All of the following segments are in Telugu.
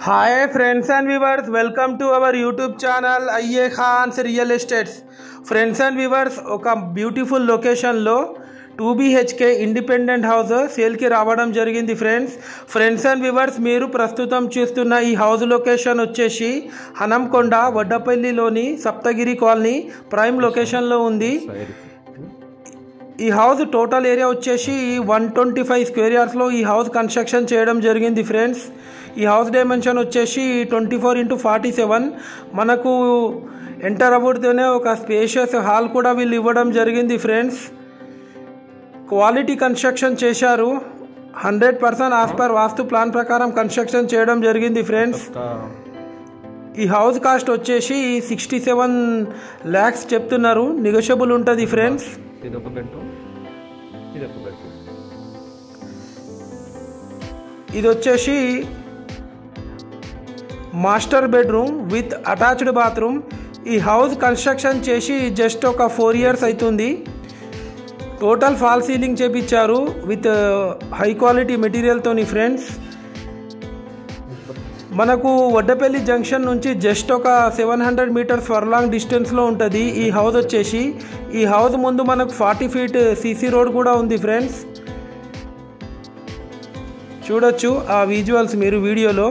Hi friends and viewers welcome to our YouTube channel అయ్యే ఖాన్స్ real estates friends and viewers ఒక బ్యూటిఫుల్ లొకేషన్లో టూ బీహెచ్కే ఇండిపెండెంట్ హౌస్ సేల్కి రావడం జరిగింది ఫ్రెండ్స్ ఫ్రెండ్స్ అండ్ వ్యూవర్స్ మీరు ప్రస్తుతం చూస్తున్న ఈ హౌస్ లొకేషన్ వచ్చేసి హనంకొండ వడ్డపల్లిలోని సప్తగిరి కాలనీ ప్రైమ్ లొకేషన్లో ఉంది ఈ హౌస్ టోటల్ ఏరియా వచ్చేసి వన్ ట్వంటీ ఫైవ్ స్క్వేర్ యార్డ్స్లో ఈ హౌస్ కన్స్ట్రక్షన్ చేయడం జరిగింది ఫ్రెండ్స్ ఈ హౌస్ డైమెన్షన్ వచ్చేసి twenty four into forty seven మనకు ఎంటర్ అవ్వడితేనే ఒక స్పేషియస్ హాల్ కూడా వీళ్ళు ఇవ్వడం జరిగింది ఫ్రెండ్స్ క్వాలిటీ కన్స్ట్రక్షన్ చేశారు hundred percent as per vastu plan ప్రకారం కన్స్ట్రక్షన్ చేయడం జరిగింది ఫ్రెండ్స్ ఈ హౌస్ కాస్ట్ వచ్చేసి సిక్స్టీ సెవెన్ ల్యాక్స్ చెప్తున్నారు నెగోషియబుల్ ఉంటుంది ఫ్రెండ్స్ ఇది ఒక బెడ్రూమ్ ఇది ఒక బెడ్రూమ్ ఇది వచ్చేసి master bedroom with attached bathroom ఈ హౌస్ కన్స్ట్రక్షన్ చేసి జస్ట్ ఒక ఫోర్ ఇయర్స్ అవుతుంది టోటల్ ఫాల్ సీలింగ్ చేపించారు విత్ హై క్వాలిటీ మెటీరియల్తోని ఫ్రెండ్స్ మనకు వడ్డపల్లి జంక్షన్ నుంచి జస్ట్ ఒక సెవెన్ హండ్రెడ్ మీటర్స్ ఫర్లాంగ్ డిస్టెన్స్లో ఉంటుంది ఈ హౌస్ వచ్చేసి ఈ హౌస్ ముందు మనకు ఫార్టీ ఫీట్ సీసీ రోడ్ కూడా ఉంది ఫ్రెండ్స్ చూడొచ్చు ఆ విజువల్స్ మీరు వీడియోలో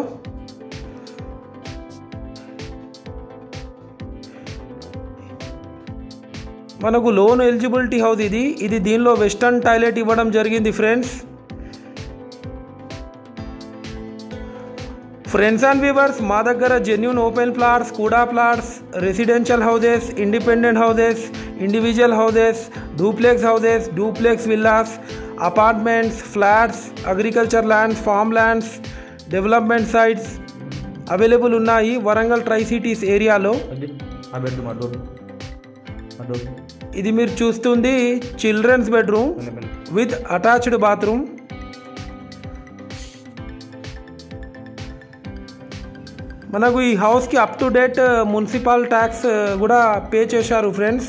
మనకు లోన్ ఎలిజిబిలిటీ హౌస్ ఇది ఇది దీనిలో వెస్టర్న్ టాయిలెట్ ఇవ్వడం జరిగింది ఫ్రెండ్స్ ఫ్రెండ్స్ అండ్ వ్యూవర్స్ మా దగ్గర జెన్యున్ ఓపెన్ ప్లాట్స్ కూడా plots residential houses independent houses individual houses duplex houses duplex villas apartments flats agriculture lands farm lands development sites available ఉన్నాయి వరంగల్ ట్రై సిటీస్ ఏరియాలో అది ఆ బెడ్రూమ్ ఆ డోర్ ఆ డోర్ ఇది మీరు చూస్తుంది children's bedroom with attached bathroom మనకు ఈ హౌస్కి up to date municipal tax కూడా పే చేశారు ఫ్రెండ్స్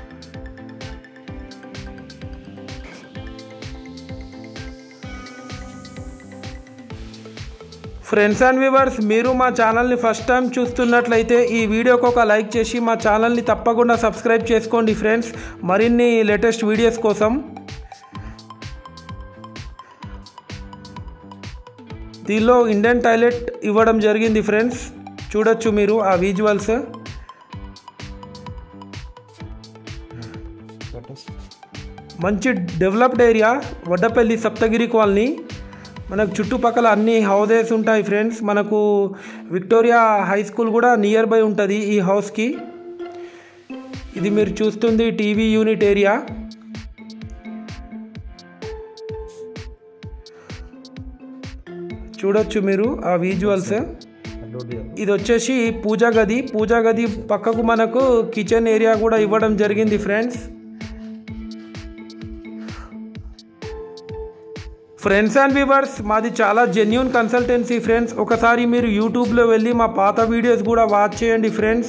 ఫ్రెండ్స్ అండ్ వ్యూవర్స్ మీరు మా ఛానల్ని ఫస్ట్ టైం చూస్తున్నట్లయితే ఈ వీడియోకి ఒక లైక్ చేసి మా ఛానల్ని తప్పకుండా సబ్స్క్రైబ్ చేసుకోండి ఫ్రెండ్స్ మరిన్ని లేటెస్ట్ వీడియోస్ కోసం దీనిలో ఇండియన్ టాయిలెట్ ఇవ్వడం జరిగింది ఫ్రెండ్స్ చూడొచ్చు మీరు ఆ విజువల్స్ మంచి developed area Vaddapalli Saptagiri colony మనకు చుట్టుపక్కల అన్ని హౌసెస్ ఉంటాయి ఫ్రెండ్స్ మనకు విక్టోరియా హై స్కూల్ కూడా నియర్ బై ఉంటుంది ఈ హౌస్కి ఇది మీరు చూస్తుంది టీవీ యూనిట్ ఏరియా చూడొచ్చు మీరు ఆ విజువల్స్ ఆ డోర్ తీయాలి. ఇది వచ్చేసి పూజా గది పూజా గది పక్కకు మనకు కిచెన్ ఏరియా కూడా ఇవ్వడం జరిగింది ఫ్రెండ్స్ ఫ్రెండ్స్ అండ్ వ్యూవర్స్ మాది చాలా జెన్యున్ కన్సల్టెన్సీ ఫ్రెండ్స్ ఒకసారి మీరు యూట్యూబ్లో వెళ్ళి మా పాత వీడియోస్ కూడా వాచ్ చేయండి ఫ్రెండ్స్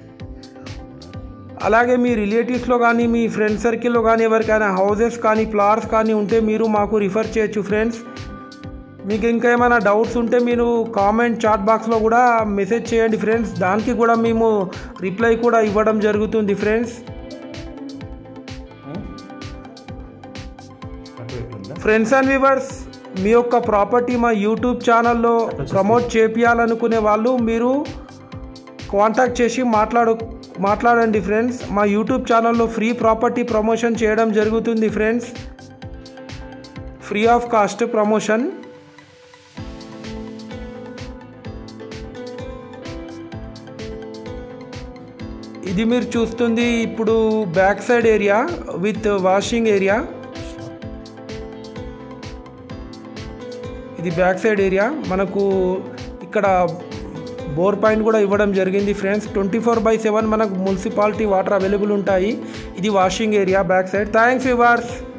అలాగే మీ రిలేటివ్స్లో కానీ మీ ఫ్రెండ్ సర్కిల్లో కానీ ఎవరికైనా హౌసెస్ కానీ ఫ్లాట్స్ కానీ ఉంటే మీరు మాకు రిఫర్ చేయొచ్చు ఫ్రెండ్స్ మీకు ఇంకా ఏమైనా డౌట్స్ ఉంటే మీరు కామెంట్ చాట్ బాక్స్లో కూడా మెసేజ్ చేయండి ఫ్రెండ్స్ దానికి కూడా మేము రిప్లై కూడా ఇవ్వడం జరుగుతుంది ఫ్రెండ్స్ అటు ఇటు ఉందా ఫ్రెండ్స్ అండ్ వ్యూవర్స్ మీ యొక్క ప్రాపర్టీ మా యూట్యూబ్ ఛానల్లో ప్రమోట్ చేపియాలనుకునే వాళ్ళు మీరు కాంటాక్ట్ చేసి మాట్లాడు మాట్లాడండి ఫ్రెండ్స్ మా యూట్యూబ్ ఛానల్లో ఫ్రీ ప్రాపర్టీ ప్రమోషన్ చేయడం జరుగుతుంది friends free of cost promotion ఇది మీరు చూస్తుంది ఇప్పుడు back side area with washing area ఇది బ్యాక్ సైడ్ ఏరియా మనకు ఇక్కడ బోర్ పాయింట్ కూడా ఇవ్వడం జరిగింది friends twenty four by seven మనకు మున్సిపాలిటీ వాటర్ అవైలబుల్ ఉంటాయి ఇది washing area back side thanks viewers